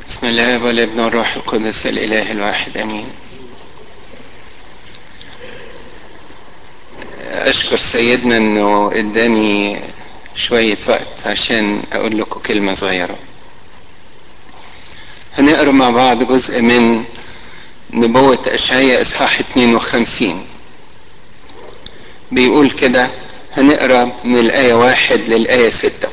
بسم الله والابن والروح القدس الاله الواحد امين اشكر سيدنا انه اداني شوية وقت عشان اقول لكم كلمة صغيرة هنقرا مع بعض جزء من نبوة اشعياء اصحاح 52 بيقول كده هنقرا من الايه واحد للايه سته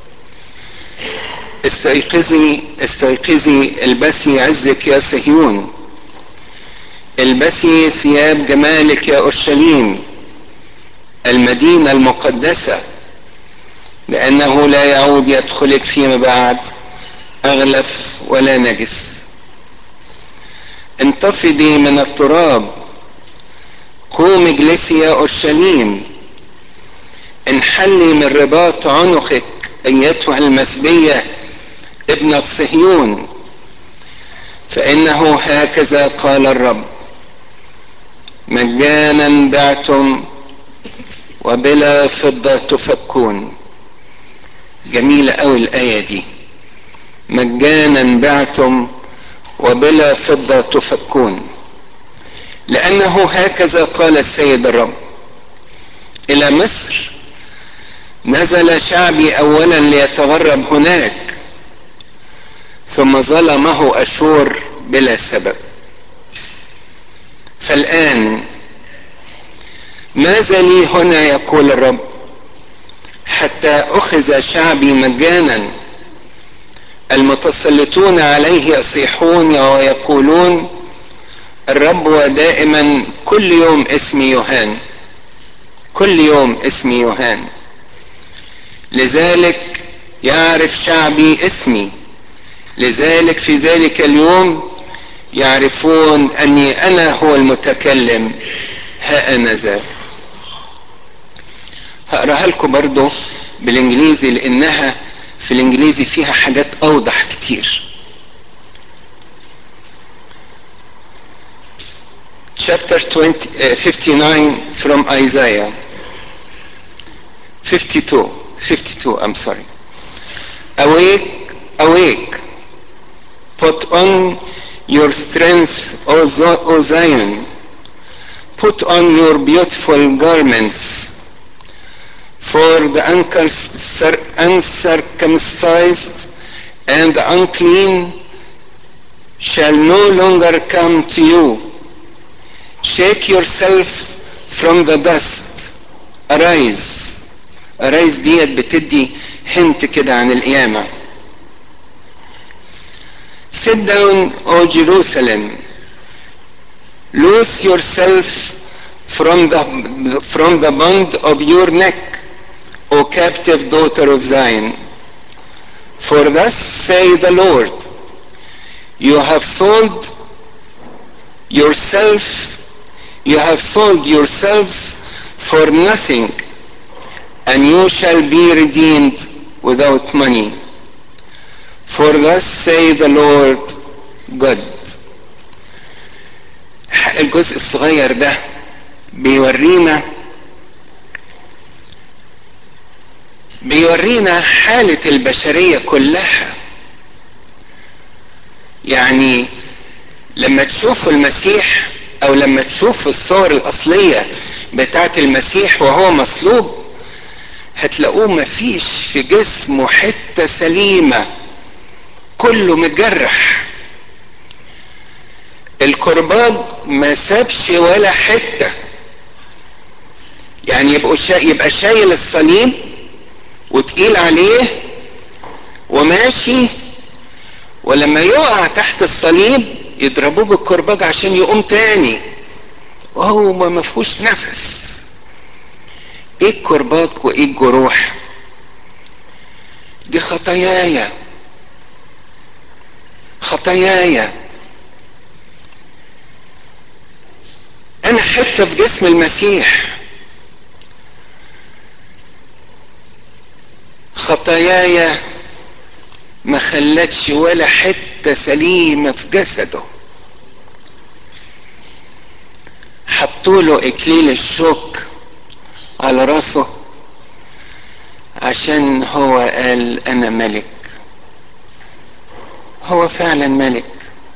استيقظي استيقظي البسي عزك يا صهيون البسي ثياب جمالك يا اورشليم المدينه المقدسه لانه لا يعود يدخلك فيما بعد اغلف ولا نجس انتفضي من التراب قوم اجلسي يا اورشليم انحلي من رباط عنقك ايتها المسبيه ابنة صهيون فإنه هكذا قال الرب مجانا بعتم وبلا فضة تفكون جميلة أوي الآية دي مجانا بعتم وبلا فضة تفكون لأنه هكذا قال السيد الرب إلى مصر نزل شعبي أولا ليتغرب هناك ثم ظلمه اشور بلا سبب فالان ماذا لي هنا يقول الرب حتى اخذ شعبي مجانا المتسلطون عليه يصيحون ويقولون الرب ودائما كل يوم اسمي يوهان كل يوم اسمي يوهان لذلك يعرف شعبي اسمي لذلك في ذلك اليوم يعرفون اني انا هو المتكلم ها انا ذا هقراها لكم برضو بالانجليزي لانها في الانجليزي فيها حاجات اوضح كتير chapter 20, uh, 59 from Isaiah 52 52 I'm sorry awake awake Put on your strength, O Zion. Put on your beautiful garments. For the uncircumcised and unclean shall no longer come to you. Shake yourself from the dust. Arise. Arise ديت بتدي هنت كده عن القيامه Sit down, O Jerusalem. Loose yourself from the, from the bond of your neck, O captive daughter of Zion. For thus say the Lord, you have sold yourself, you have sold yourselves for nothing, and you shall be redeemed without money. For thus say the Lord God. الجزء الصغير ده بيورينا بيورينا حالة البشرية كلها يعني لما تشوفوا المسيح او لما تشوفوا الصور الاصلية بتاعت المسيح وهو مصلوب هتلاقوه مفيش في جسمه حتة سليمة كله متجرح الكرباج ما سابش ولا حتة يعني يبقى شا... يبقى شايل الصليب وتقيل عليه وماشي ولما يقع تحت الصليب يضربوه بالكرباج عشان يقوم تاني وهو ما فيهوش نفس ايه الكرباج وايه الجروح دي خطاياي خطاياي انا حته في جسم المسيح خطاياي ما خلتش ولا حته سليمه في جسده حطوا له اكليل الشوك على راسه عشان هو قال انا ملك هو فعلا ملك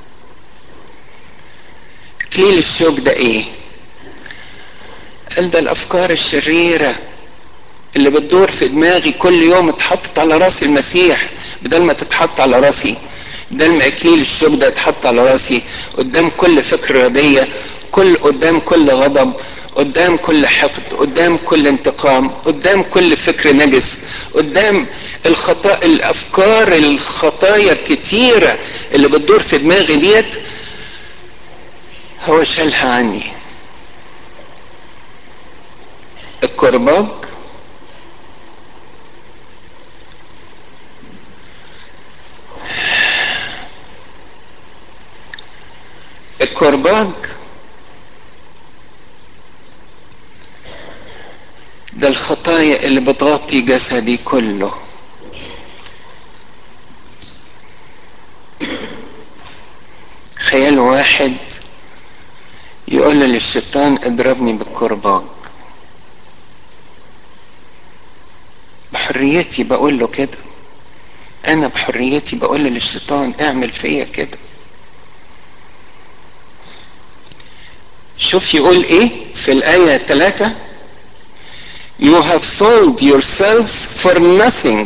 اكليل الشوك ده ايه قال ده الافكار الشريره اللي بتدور في دماغي كل يوم اتحطت على راس المسيح بدل ما تتحط على راسي بدل ما اكليل الشوك ده اتحط على راسي قدام كل فكر رديه كل قدام كل غضب قدام كل حقد قدام كل انتقام قدام كل فكر نجس قدام الخطا الافكار الخطايا الكتيره اللي بتدور في دماغي ديت هو شالها عني الكرباج الكرباج ده الخطايا اللي بتغطي جسدي كله خيال واحد يقول للشيطان اضربني بالكرباج بحريتي بقول له كده انا بحريتي بقول للشيطان اعمل فيا كده شوف يقول ايه في الآية 3 You have sold yourselves for nothing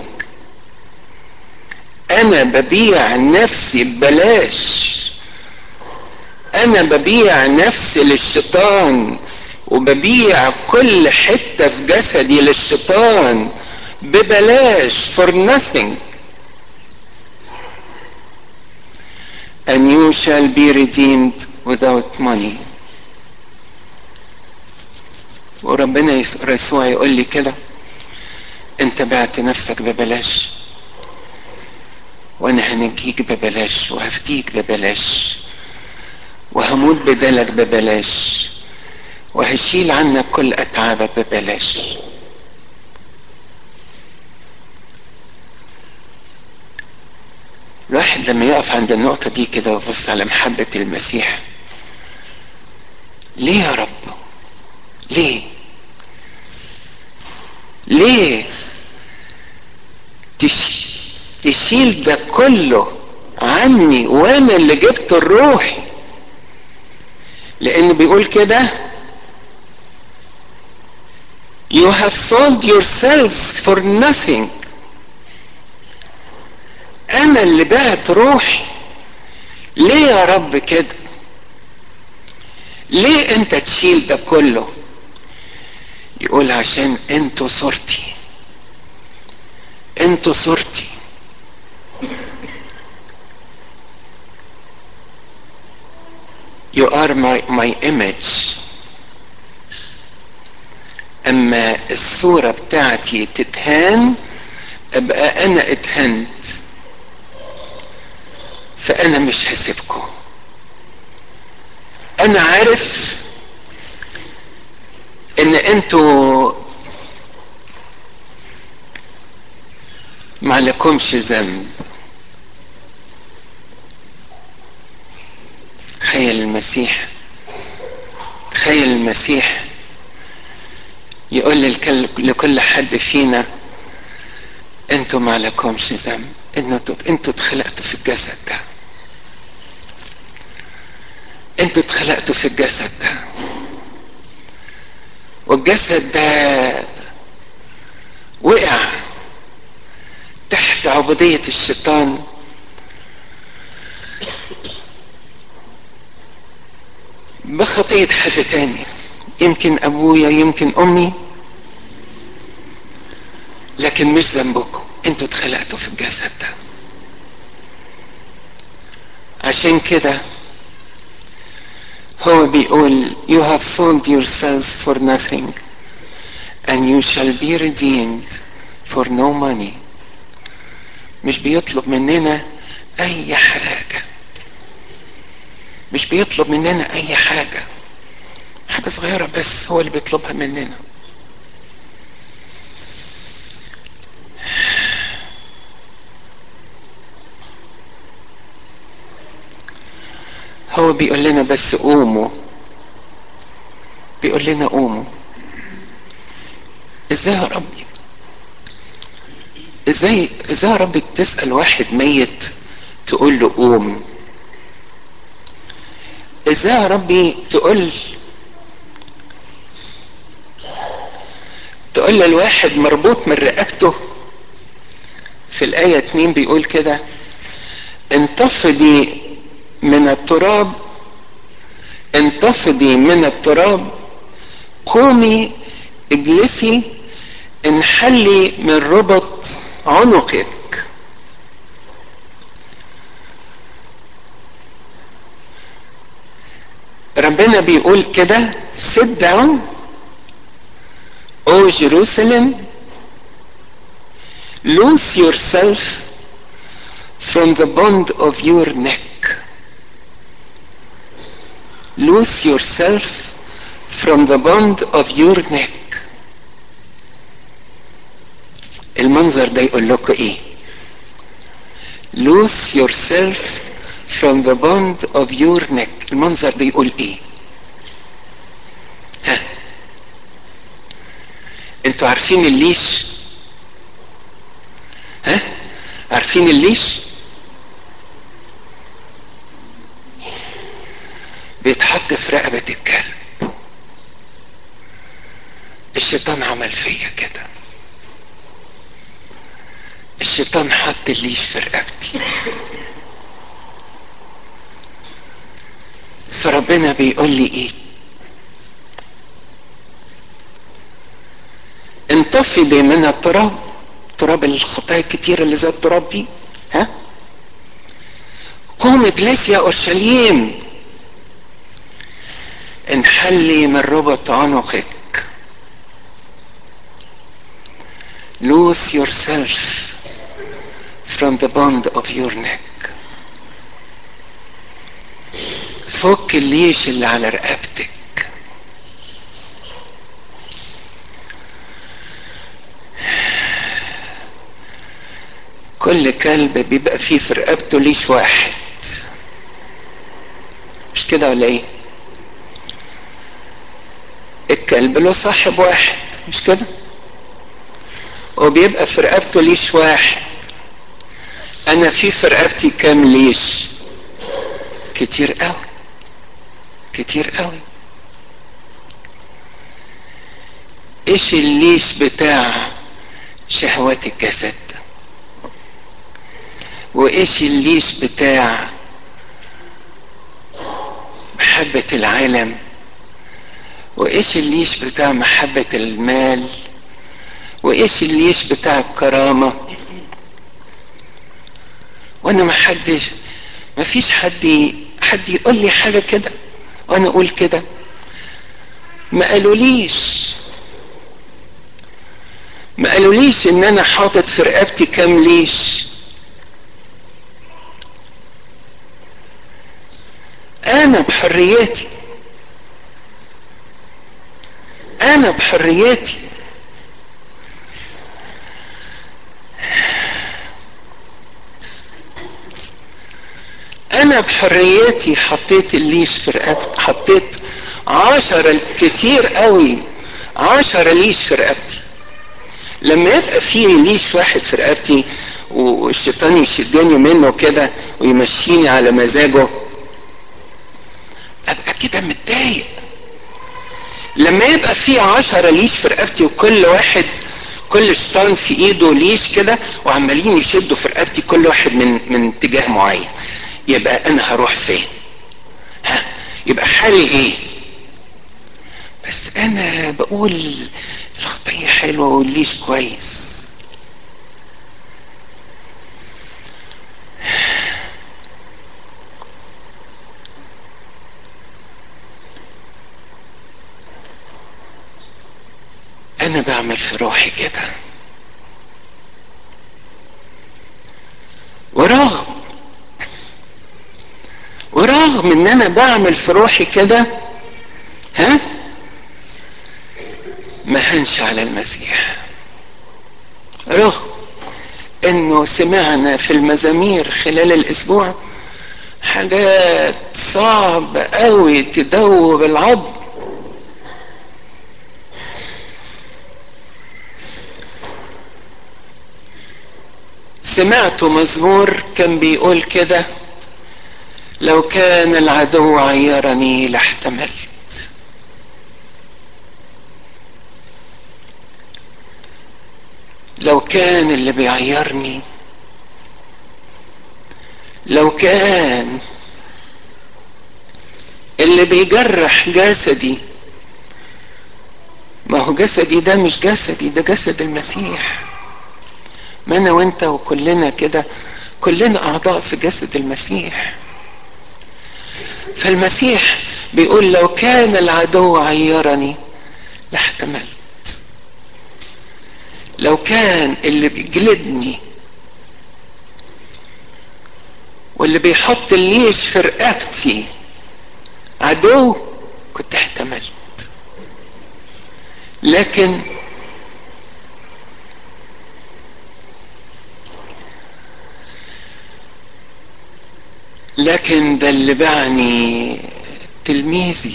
أنا ببيع نفسي ببلاش أنا ببيع نفسي للشيطان وببيع كل حتة في جسدي للشيطان ببلاش for nothing and you shall be redeemed without money وربنا يسوع يقول لي كده انت بعت نفسك ببلاش وانا هنجيك ببلاش وهفتيك ببلاش وهموت بدلك ببلاش وهشيل عنك كل اتعابك ببلاش الواحد لما يقف عند النقطة دي كده ويبص على محبة المسيح ليه يا رب ليه ليه تش... تشيل ده كله عني وانا اللي جبت الروح لان بيقول كده you have sold yourselves for nothing انا اللي بعت روحي ليه يا رب كده ليه انت تشيل ده كله يقول عشان انتوا صورتي انتوا صورتي you are my, my image اما الصورة بتاعتي تتهان ابقى انا اتهنت فانا مش هسيبكم انا عارف ان انتوا ما لكمش ذنب تخيل المسيح تخيل المسيح يقول لكل حد فينا انتوا ما لكمش ذنب انتوا انتوا اتخلقتوا في الجسد ده انتوا اتخلقتوا في الجسد ده والجسد ده وقع تحت عبودية الشيطان بخطية حد تاني يمكن أبويا يمكن أمي لكن مش ذنبكم انتوا اتخلقتوا في الجسد ده عشان كده هو بيقول you have sold yourselves for nothing and you shall be redeemed for no money مش بيطلب مننا اي حاجة مش بيطلب مننا اي حاجة حاجة صغيرة بس هو اللي بيطلبها مننا هو بيقول لنا بس قوموا بيقول لنا قوموا ازاي يا ربي ازاي ازاي يا ربي تسأل واحد ميت تقول له قوم ازاي يا ربي تقول تقول للواحد مربوط من رقبته في الآية 2 بيقول كده انتفضي من التراب انتفضي من التراب قومي اجلسي انحلي من ربط عنقك ربنا بيقول كده sit down O Jerusalem loose yourself from the bond of your neck loose yourself from the bond of your neck المنظر ده يقول لكم ايه loose yourself from the bond of your neck المنظر ده يقول ايه ها انتوا عارفين الليش ها عارفين الليش بيتحط في رقبة الكلب الشيطان عمل فيا كده الشيطان حط الليش في رقبتي فربنا بيقول لي ايه انتفضي من التراب تراب الخطايا الكتيرة اللي زي التراب دي ها قوم اجلسي يا اورشليم انحلي من ربط عنقك lose yourself from the bond of your neck فك الليش اللي على رقبتك كل كلب بيبقى فيه في رقبته ليش واحد مش كده ولا ايه الكلب له صاحب واحد مش كده وبيبقى في رقبته ليش واحد انا في في رقبتي كام ليش كتير قوي كتير قوي ايش الليش بتاع شهوات الجسد وايش الليش بتاع محبة العالم وايش الليش بتاع محبة المال وايش الليش بتاع الكرامة وانا ما حدش ما فيش حد حد يقول لي حاجة كده وانا اقول كده ما قالوليش ما قالوليش ان انا حاطط في رقبتي كام ليش انا بحريتي انا بحريتي انا بحريتي حطيت الليش في رقبتي حطيت عشرة كتير قوي عشرة ليش في رقبتي لما يبقى فيه ليش واحد في رقبتي والشيطان يشدني منه كده ويمشيني على مزاجه ابقى كده متضايق لما يبقى في عشرة ليش في رقبتي وكل واحد كل شيطان في ايده ليش كده وعمالين يشدوا في رقبتي كل واحد من من اتجاه معين يبقى انا هروح فين ها يبقى حالي ايه بس انا بقول الخطيه حلوه والليش كويس انا بعمل في روحي كده ورغم ورغم ان انا بعمل في روحي كده ها ما هنش على المسيح رغم انه سمعنا في المزامير خلال الاسبوع حاجات صعبة قوي تدوب العظم سمعت مزمور كان بيقول كده لو كان العدو عيرني لاحتملت لو كان اللي بيعيرني لو كان اللي بيجرح جسدي ما هو جسدي ده مش جسدي ده جسد المسيح ما انا وانت وكلنا كده كلنا اعضاء في جسد المسيح فالمسيح بيقول لو كان العدو عيرني لاحتملت لو كان اللي بيجلدني واللي بيحط الليش في رقبتي عدو كنت احتملت لكن لكن ده اللي بعني تلميذي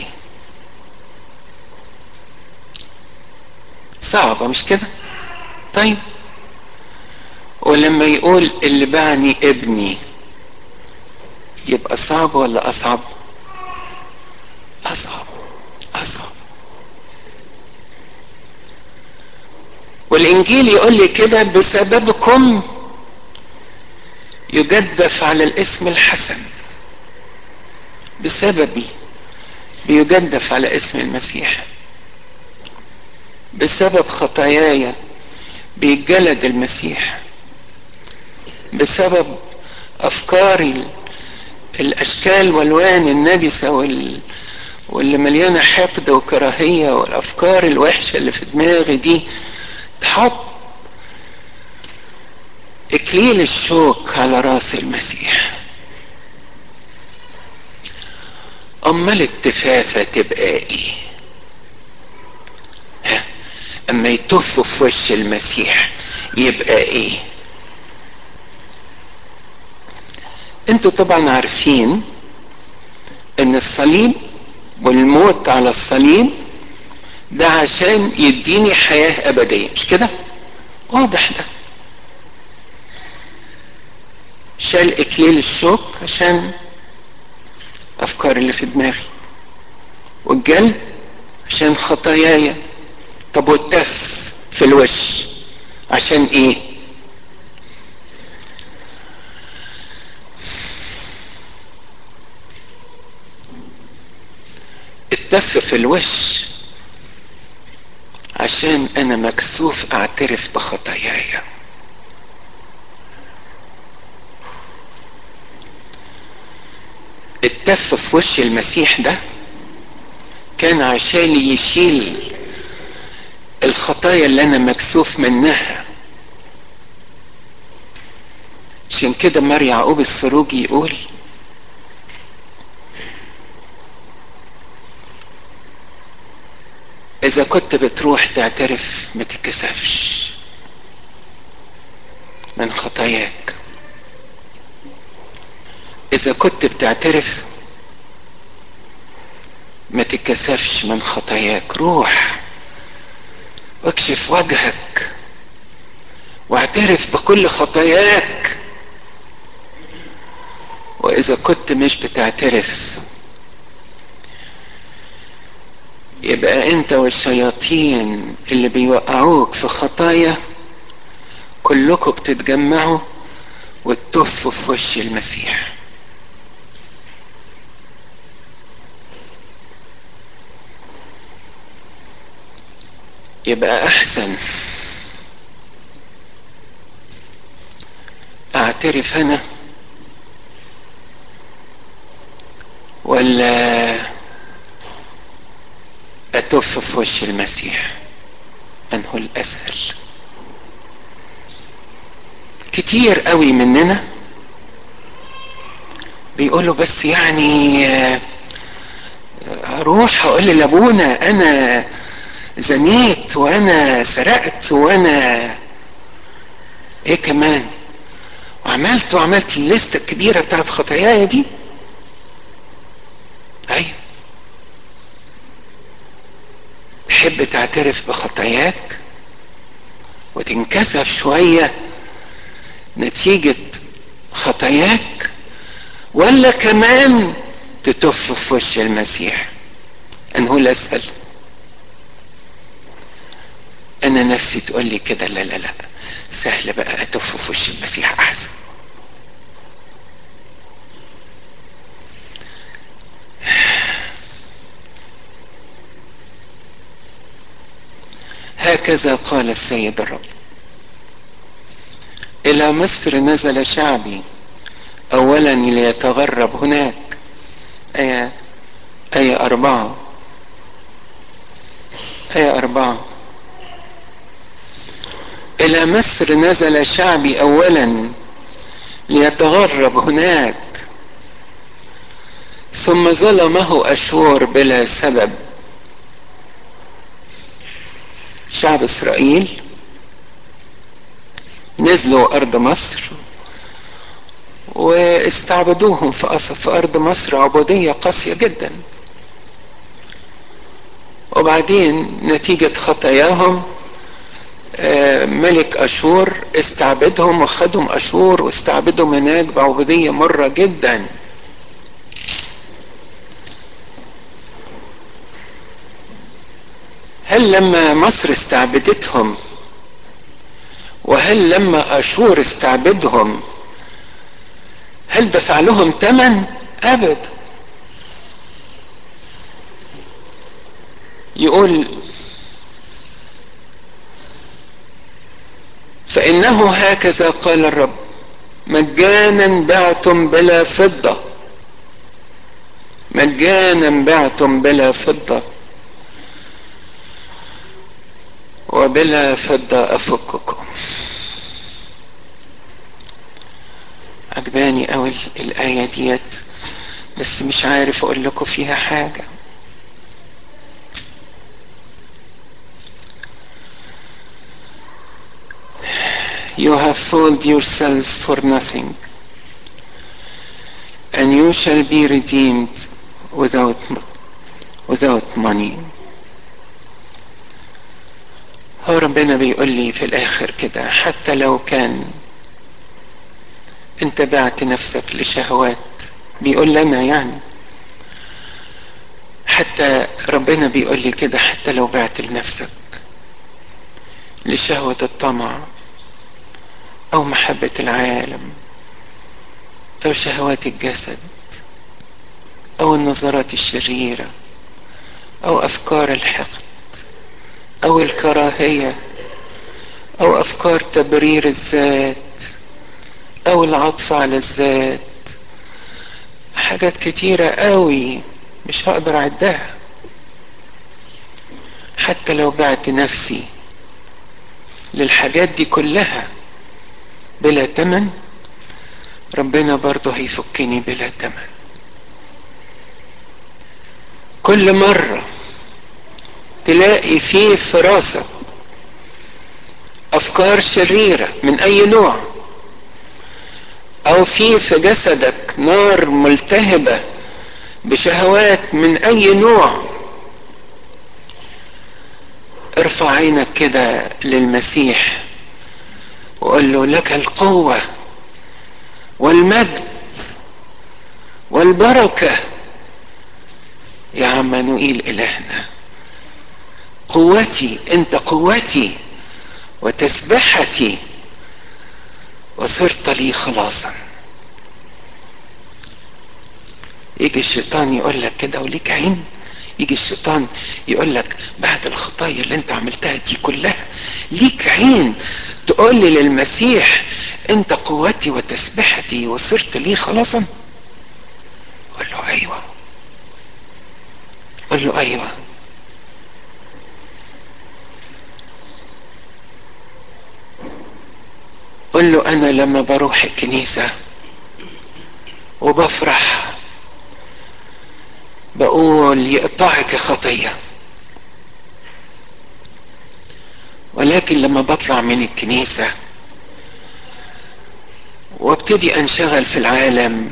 صعبة مش كده طيب ولما يقول اللي بعني ابني يبقى صعب ولا اصعب اصعب اصعب والانجيل يقول لي كده بسببكم يجدف على الاسم الحسن بسببي بيجدف على اسم المسيح بسبب خطاياي بيتجلد المسيح بسبب افكاري الاشكال والوان النجسه وال واللي مليانه حقد وكراهيه والافكار الوحشه اللي في دماغي دي تحط اكليل الشوك على راس المسيح امال التفافه تبقى ايه ها اما يتف في وش المسيح يبقى ايه انتوا طبعا عارفين ان الصليب والموت على الصليب ده عشان يديني حياة أبدية مش كده؟ واضح ده شال إكليل الشوك عشان أفكار اللي في دماغي والجلد عشان خطاياي طب والتف في الوش عشان إيه؟ التف في الوش عشان انا مكسوف اعترف بخطاياي التف في وش المسيح ده كان عشان يشيل الخطايا اللي انا مكسوف منها عشان كده مار يعقوب السروجي يقول إذا كنت بتروح تعترف ما تتكسفش من خطاياك إذا كنت بتعترف ما تتكسفش من خطاياك روح واكشف وجهك واعترف بكل خطاياك وإذا كنت مش بتعترف يبقى انت والشياطين اللي بيوقعوك في خطايا كلكم بتتجمعوا وتطفوا في وش المسيح يبقى احسن اعترف انا ولا أتف في وش المسيح أنه الأسهل كتير قوي مننا بيقولوا بس يعني اروح اقول لابونا انا زنيت وانا سرقت وانا ايه كمان وعملت وعملت الليستة الكبيرة بتاعت خطاياي دي ايوه تحب تعترف بخطاياك وتنكسف شوية نتيجة خطاياك ولا كمان تتف في وش المسيح انه الاسهل انا نفسي تقول لي كده لا لا لا سهل بقى اتف في وش المسيح احسن هكذا قال السيد الرب الى مصر نزل شعبي اولا ليتغرب هناك ايه ايه اربعه ايه اربعه الى مصر نزل شعبي اولا ليتغرب هناك ثم ظلمه اشور بلا سبب شعب اسرائيل نزلوا ارض مصر واستعبدوهم في أصل في ارض مصر عبوديه قاسيه جدا وبعدين نتيجه خطاياهم ملك اشور استعبدهم وخدهم اشور واستعبدهم هناك بعبوديه مره جدا هل لما مصر استعبدتهم وهل لما اشور استعبدهم هل دفع لهم ثمن ابدا يقول فانه هكذا قال الرب مجانا بعتم بلا فضه مجانا بعتم بلا فضه وبلا فضه افككم عجباني قوي الآية ديت بس مش عارف أقول لكم فيها حاجة You have sold yourselves for nothing and you shall be redeemed without without money هو ربنا بيقول لي في الآخر كده حتى لو كان انت بعت نفسك لشهوات بيقول لنا يعني حتى ربنا بيقول لي كده حتى لو بعت لنفسك لشهوة الطمع او محبة العالم او شهوات الجسد او النظرات الشريرة او افكار الحقد او الكراهية او افكار تبرير الذات او العطف على الذات حاجات كتيرة قوي مش هقدر اعدها حتى لو بعت نفسي للحاجات دي كلها بلا تمن ربنا برضه هيفكني بلا تمن كل مرة تلاقي فيه فراسة أفكار شريرة من أي نوع او في في جسدك نار ملتهبة بشهوات من اي نوع ارفع عينك كده للمسيح وقول له لك القوة والمجد والبركة يا عمانوئيل إلهنا قوتي أنت قوتي وتسبحتي وصرت لي خلاصا يجي الشيطان يقول لك كده وليك عين يجي الشيطان يقول لك بعد الخطايا اللي انت عملتها دي كلها ليك عين تقول لي للمسيح انت قوتي وتسبحتي وصرت لي خلاصا قل له ايوه قل له ايوه قل له انا لما بروح الكنيسة وبفرح بقول يقطعك خطية ولكن لما بطلع من الكنيسة وابتدي انشغل في العالم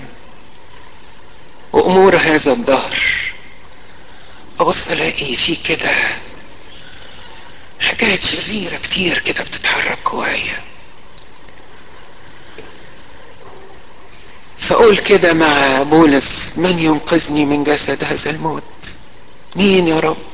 وامور هذا الدهر ابص الاقي في كده حاجات شريرة كتير كده بتتحرك جوايا فقول كده مع بولس من ينقذني من جسد هذا الموت مين يا رب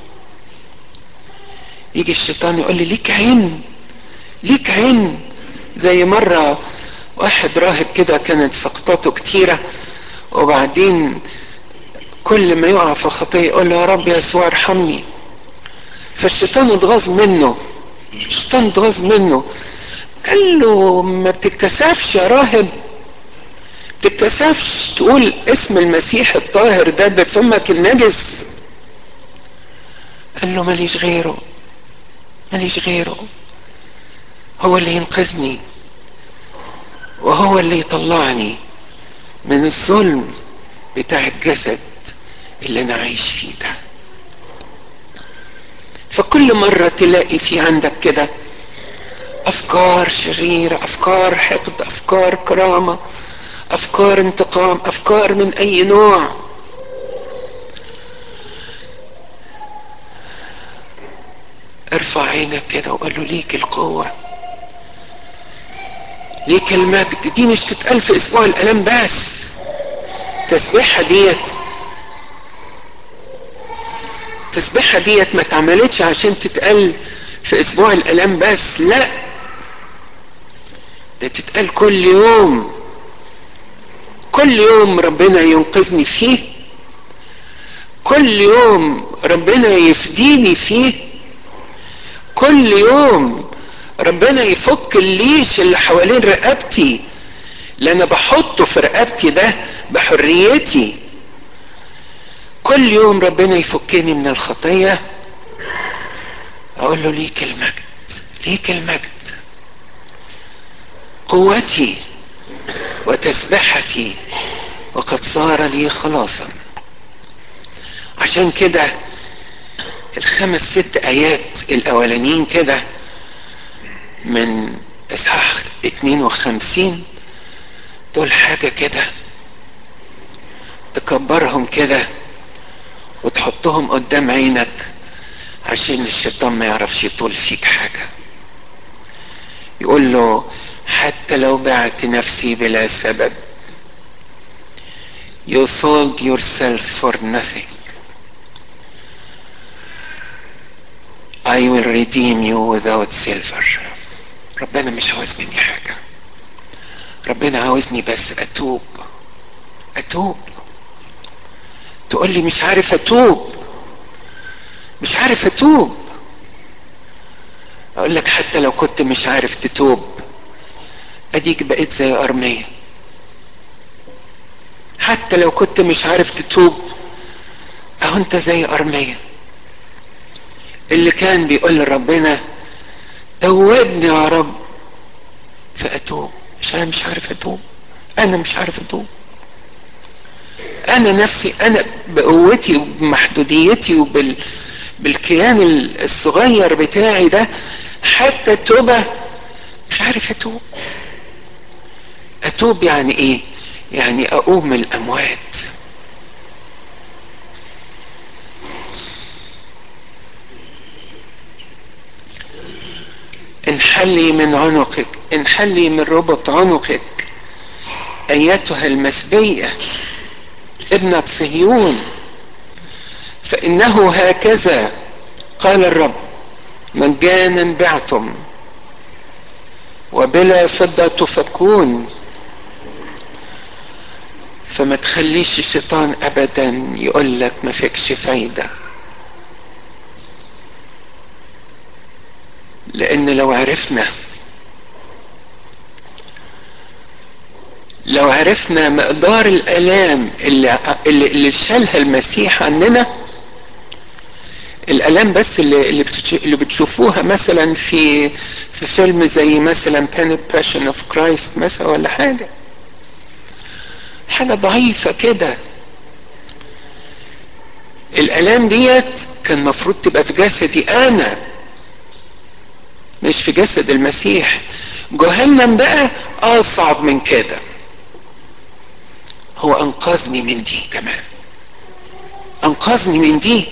يجي الشيطان يقول لي ليك عين ليك عين زي مرة واحد راهب كده كانت سقطاته كتيرة وبعدين كل ما يقع في خطية يقول له يا رب يسوع ارحمني فالشيطان اتغاظ منه الشيطان اتغاظ منه قال له ما بتتكسفش يا راهب تتكسفش تقول اسم المسيح الطاهر ده بفمك النجس قال له ماليش غيره ماليش غيره هو اللي ينقذني وهو اللي يطلعني من الظلم بتاع الجسد اللي انا عايش فيه ده فكل مرة تلاقي في عندك كده افكار شريرة افكار حقد افكار كرامة افكار انتقام افكار من اي نوع ارفع عينك كده وقول له ليك القوة ليك المجد دي مش تتقال في اسبوع الالام بس تسبيحة ديت التسبيحة ديت ما اتعملتش عشان تتقال في اسبوع الالام بس لا ده تتقال كل يوم كل يوم ربنا ينقذني فيه كل يوم ربنا يفديني فيه كل يوم ربنا يفك الليش اللي حوالين رقبتي اللي انا بحطه في رقبتي ده بحريتي كل يوم ربنا يفكني من الخطيه اقول له ليك المجد ليك المجد قوتي وتسبحتي وقد صار لي خلاصا عشان كده الخمس ست ايات الاولانيين كده من اصحاح 52 دول حاجه كده تكبرهم كده وتحطهم قدام عينك عشان الشيطان ما يعرفش يطول فيك حاجه يقول له حتى لو بعت نفسي بلا سبب you sold yourself for nothing I will redeem you without silver ربنا مش عاوز مني حاجة ربنا عاوزني بس أتوب أتوب تقول لي مش عارف أتوب مش عارف أتوب أقول لك حتى لو كنت مش عارف تتوب أديك بقيت زي أرمية حتى لو كنت مش عارف تتوب أهو أنت زي أرمية اللي كان بيقول لربنا توبني يا رب فأتوب مش أنا مش عارف أتوب أنا مش عارف أتوب أنا نفسي أنا بقوتي وبمحدوديتي وبال بالكيان الصغير بتاعي ده حتى التوبة مش عارف أتوب أتوب يعني إيه؟ يعني أقوم من الأموات انحلي من عنقك انحلي من ربط عنقك ايتها المسبيه ابنه صهيون فانه هكذا قال الرب مجانا بعتم وبلا فضه تفكون فما تخليش الشيطان ابدا يقول لك ما فيكش فايده لان لو عرفنا لو عرفنا مقدار الالام اللي اللي شالها المسيح عننا الالام بس اللي اللي بتشوفوها مثلا في في فيلم زي مثلا Panic Passion of Christ مثلا ولا حاجه حاجه ضعيفه كده الالام ديت كان مفروض تبقى في جسدي انا مش في جسد المسيح جهنم بقى اصعب من كده هو انقذني من دي كمان انقذني من دي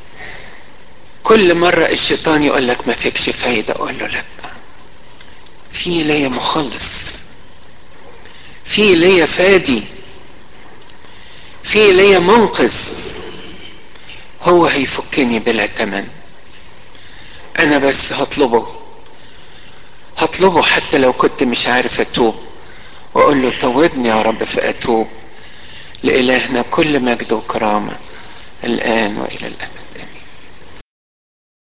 كل مرة الشيطان يقول لك ما فيكش فايدة اقول له لا في ليا مخلص في ليا فادي في ليا منقذ هو هيفكني بلا تمن انا بس هطلبه هطلبه حتى لو كنت مش عارف اتوب واقول له توبني يا رب فاتوب لالهنا كل مجد وكرامه الان والى الابد